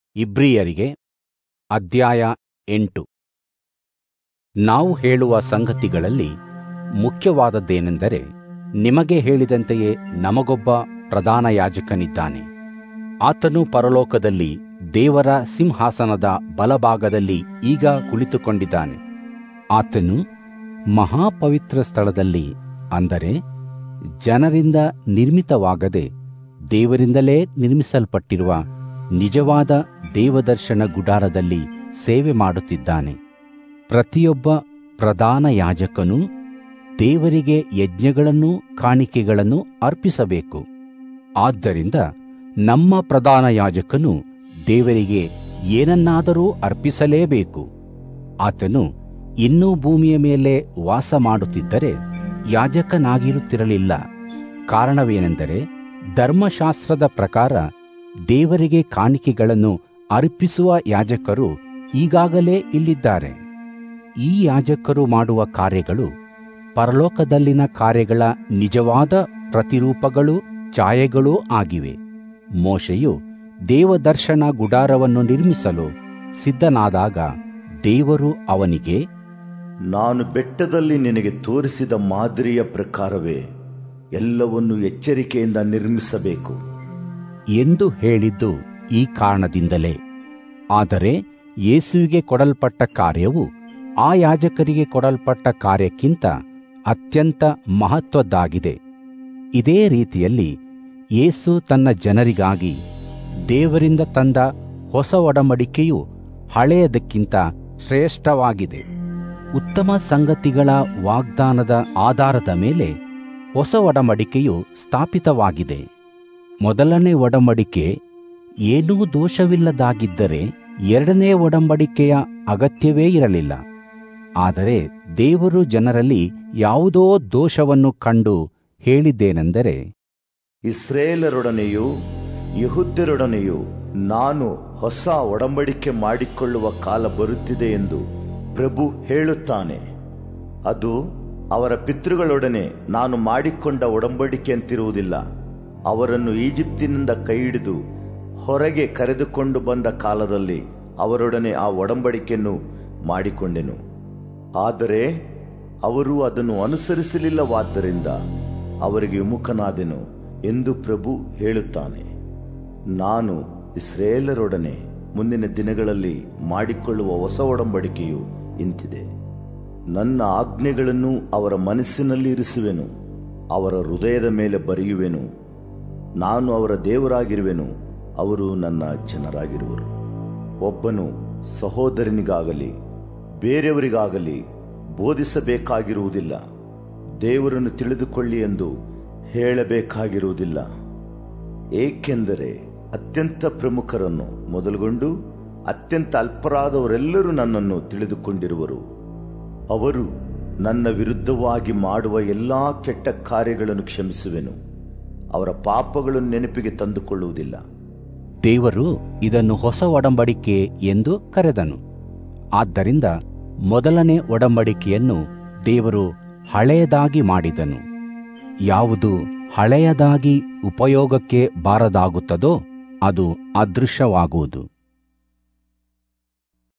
ಇಬ್ರಿಯರಿಗೆ ಅಧ್ಯಾಯ ಎಂಟು ನಾವು ಹೇಳುವ ಸಂಗತಿಗಳಲ್ಲಿ ಮುಖ್ಯವಾದದ್ದೇನೆಂದರೆ ನಿಮಗೆ ಹೇಳಿದಂತೆಯೇ ನಮಗೊಬ್ಬ ಪ್ರಧಾನ ಯಾಜಕನಿದ್ದಾನೆ ಆತನು ಪರಲೋಕದಲ್ಲಿ ದೇವರ ಸಿಂಹಾಸನದ ಬಲಭಾಗದಲ್ಲಿ ಈಗ ಕುಳಿತುಕೊಂಡಿದ್ದಾನೆ ಆತನು ಮಹಾಪವಿತ್ರ ಸ್ಥಳದಲ್ಲಿ ಅಂದರೆ ಜನರಿಂದ ನಿರ್ಮಿತವಾಗದೆ ದೇವರಿಂದಲೇ ನಿರ್ಮಿಸಲ್ಪಟ್ಟಿರುವ ನಿಜವಾದ ದೇವದರ್ಶನ ಗುಡಾರದಲ್ಲಿ ಸೇವೆ ಮಾಡುತ್ತಿದ್ದಾನೆ ಪ್ರತಿಯೊಬ್ಬ ಪ್ರಧಾನ ಯಾಜಕನು ದೇವರಿಗೆ ಯಜ್ಞಗಳನ್ನು ಕಾಣಿಕೆಗಳನ್ನು ಅರ್ಪಿಸಬೇಕು ಆದ್ದರಿಂದ ನಮ್ಮ ಪ್ರಧಾನ ಯಾಜಕನು ದೇವರಿಗೆ ಏನನ್ನಾದರೂ ಅರ್ಪಿಸಲೇಬೇಕು ಆತನು ಇನ್ನೂ ಭೂಮಿಯ ಮೇಲೆ ವಾಸ ಮಾಡುತ್ತಿದ್ದರೆ ಯಾಜಕನಾಗಿರುತ್ತಿರಲಿಲ್ಲ ಕಾರಣವೇನೆಂದರೆ ಧರ್ಮಶಾಸ್ತ್ರದ ಪ್ರಕಾರ ದೇವರಿಗೆ ಕಾಣಿಕೆಗಳನ್ನು ಅರ್ಪಿಸುವ ಯಾಜಕರು ಈಗಾಗಲೇ ಇಲ್ಲಿದ್ದಾರೆ ಈ ಯಾಜಕರು ಮಾಡುವ ಕಾರ್ಯಗಳು ಪರಲೋಕದಲ್ಲಿನ ಕಾರ್ಯಗಳ ನಿಜವಾದ ಪ್ರತಿರೂಪಗಳು ಛಾಯೆಗಳೂ ಆಗಿವೆ ಮೋಶೆಯು ದೇವದರ್ಶನ ಗುಡಾರವನ್ನು ನಿರ್ಮಿಸಲು ಸಿದ್ಧನಾದಾಗ ದೇವರು ಅವನಿಗೆ ನಾನು ಬೆಟ್ಟದಲ್ಲಿ ನಿನಗೆ ತೋರಿಸಿದ ಮಾದರಿಯ ಪ್ರಕಾರವೇ ಎಲ್ಲವನ್ನು ಎಚ್ಚರಿಕೆಯಿಂದ ನಿರ್ಮಿಸಬೇಕು ಎಂದು ಹೇಳಿದ್ದು ಈ ಕಾರಣದಿಂದಲೇ ಆದರೆ ಯೇಸುವಿಗೆ ಕೊಡಲ್ಪಟ್ಟ ಕಾರ್ಯವು ಆ ಯಾಜಕರಿಗೆ ಕೊಡಲ್ಪಟ್ಟ ಕಾರ್ಯಕ್ಕಿಂತ ಅತ್ಯಂತ ಮಹತ್ವದ್ದಾಗಿದೆ ಇದೇ ರೀತಿಯಲ್ಲಿ ಯೇಸು ತನ್ನ ಜನರಿಗಾಗಿ ದೇವರಿಂದ ತಂದ ಹೊಸ ಒಡಂಬಡಿಕೆಯು ಹಳೆಯದಕ್ಕಿಂತ ಶ್ರೇಷ್ಠವಾಗಿದೆ ಉತ್ತಮ ಸಂಗತಿಗಳ ವಾಗ್ದಾನದ ಆಧಾರದ ಮೇಲೆ ಹೊಸ ಒಡಂಬಡಿಕೆಯು ಸ್ಥಾಪಿತವಾಗಿದೆ ಮೊದಲನೇ ಒಡಂಬಡಿಕೆ ಏನೂ ದೋಷವಿಲ್ಲದಾಗಿದ್ದರೆ ಎರಡನೇ ಒಡಂಬಡಿಕೆಯ ಅಗತ್ಯವೇ ಇರಲಿಲ್ಲ ಆದರೆ ದೇವರು ಜನರಲ್ಲಿ ಯಾವುದೋ ದೋಷವನ್ನು ಕಂಡು ಹೇಳಿದ್ದೇನೆಂದರೆ ಇಸ್ರೇಲರೊಡನೆಯೂ ಯಹುದ್ಯರೊಡನೆಯೂ ನಾನು ಹೊಸ ಒಡಂಬಡಿಕೆ ಮಾಡಿಕೊಳ್ಳುವ ಕಾಲ ಬರುತ್ತಿದೆ ಎಂದು ಪ್ರಭು ಹೇಳುತ್ತಾನೆ ಅದು ಅವರ ಪಿತೃಗಳೊಡನೆ ನಾನು ಮಾಡಿಕೊಂಡ ಒಡಂಬಡಿಕೆಯಂತಿರುವುದಿಲ್ಲ ಅವರನ್ನು ಈಜಿಪ್ತಿನಿಂದ ಕೈಹಿಡಿದು ಹೊರಗೆ ಕರೆದುಕೊಂಡು ಬಂದ ಕಾಲದಲ್ಲಿ ಅವರೊಡನೆ ಆ ಒಡಂಬಡಿಕೆಯನ್ನು ಮಾಡಿಕೊಂಡೆನು ಆದರೆ ಅವರು ಅದನ್ನು ಅನುಸರಿಸಲಿಲ್ಲವಾದ್ದರಿಂದ ಅವರಿಗೆ ವಿಮುಖನಾದೆನು ಎಂದು ಪ್ರಭು ಹೇಳುತ್ತಾನೆ ನಾನು ಇಸ್ರೇಲರೊಡನೆ ಮುಂದಿನ ದಿನಗಳಲ್ಲಿ ಮಾಡಿಕೊಳ್ಳುವ ಹೊಸ ಒಡಂಬಡಿಕೆಯು ಇಂತಿದೆ ನನ್ನ ಆಜ್ಞೆಗಳನ್ನು ಅವರ ಮನಸ್ಸಿನಲ್ಲಿ ಇರಿಸುವೆನು ಅವರ ಹೃದಯದ ಮೇಲೆ ಬರೆಯುವೆನು ನಾನು ಅವರ ದೇವರಾಗಿರುವೆನು ಅವರು ನನ್ನ ಜನರಾಗಿರುವರು ಒಬ್ಬನು ಸಹೋದರನಿಗಾಗಲಿ ಬೇರೆಯವರಿಗಾಗಲಿ ಬೋಧಿಸಬೇಕಾಗಿರುವುದಿಲ್ಲ ದೇವರನ್ನು ತಿಳಿದುಕೊಳ್ಳಿ ಎಂದು ಹೇಳಬೇಕಾಗಿರುವುದಿಲ್ಲ ಏಕೆಂದರೆ ಅತ್ಯಂತ ಪ್ರಮುಖರನ್ನು ಮೊದಲುಗೊಂಡು ಅತ್ಯಂತ ಅಲ್ಪರಾದವರೆಲ್ಲರೂ ನನ್ನನ್ನು ತಿಳಿದುಕೊಂಡಿರುವರು ಅವರು ನನ್ನ ವಿರುದ್ಧವಾಗಿ ಮಾಡುವ ಎಲ್ಲಾ ಕೆಟ್ಟ ಕಾರ್ಯಗಳನ್ನು ಕ್ಷಮಿಸುವೆನು ಅವರ ಪಾಪಗಳನ್ನು ನೆನಪಿಗೆ ತಂದುಕೊಳ್ಳುವುದಿಲ್ಲ ದೇವರು ಇದನ್ನು ಹೊಸ ಒಡಂಬಡಿಕೆ ಎಂದು ಕರೆದನು ಆದ್ದರಿಂದ ಮೊದಲನೇ ಒಡಂಬಡಿಕೆಯನ್ನು ದೇವರು ಹಳೆಯದಾಗಿ ಮಾಡಿದನು ಯಾವುದು ಹಳೆಯದಾಗಿ ಉಪಯೋಗಕ್ಕೆ ಬಾರದಾಗುತ್ತದೋ ಅದು ಅದೃಶ್ಯವಾಗುವುದು